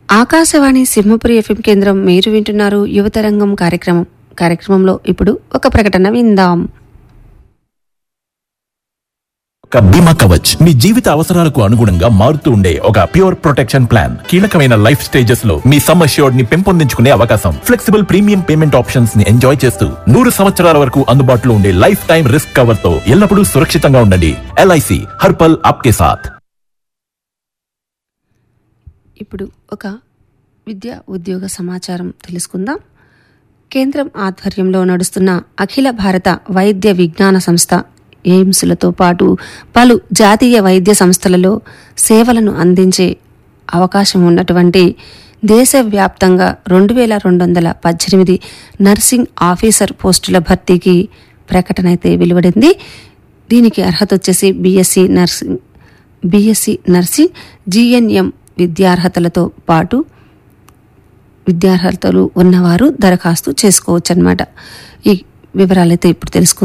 Akashvani Simhapuri FM కేంద్రం మీరు వింటున్నారు యువతరంగం కార్యక్రమం కార్యక్రమంలో ఇప్పుడు ఒక ప్రకటన విందాం ఒక బీమా కవచ్ మీ జీవిత అవసరాలకు అనుగుణంగా మారుతూ ఉండే ఒక ప్యూర్ ప్రొటెక్షన్ ప్లాన్ కీలకమైన లైఫ్ స్టేజెస్ లో మీ సమ్ అష్యూర్డ్ ని పెంపొందించుకునే అవకాశం ఫ్లెక్సిబుల్ ప్రీమియం పేమెంట్ ఆప్షన్స్ ని ఎంజాయ్ చేస్తూ నూరు సంవత్సరాల వరకు అందుబాటులో ఉండే లైఫ్ టైం రిస్క్ కవర్ తో ఎల్లప్పుడూ సురక్షితంగా ఉండండి ఎల్ఐసి హర్పల్ ఆప్కే సాథ్ ఇప్పుడు ఒక విద్యా ఉద్యోగ సమాచారం తెలుసుకుందాం కేంద్రం ఆధ్వర్యంలో నడుస్తున్న అఖిల భారత వైద్య విజ్ఞాన సంస్థ ఎయిమ్స్లతో పాటు పలు జాతీయ వైద్య సంస్థలలో సేవలను అందించే అవకాశం ఉన్నటువంటి దేశవ్యాప్తంగా రెండు వేల రెండు వందల పద్దెనిమిది నర్సింగ్ ఆఫీసర్ పోస్టుల భర్తీకి ప్రకటన అయితే వెలువడింది దీనికి అర్హత వచ్చేసి BSc nursing BSc nursing GNM విద్యార్హతలతో పాటు విద్యార్హతలు ఉన్నవారు దరఖాస్తు చేసుకోవచ్చు అనమాట ఈ వివరాలైతే ఇప్పుడు తెలుసుకుందాం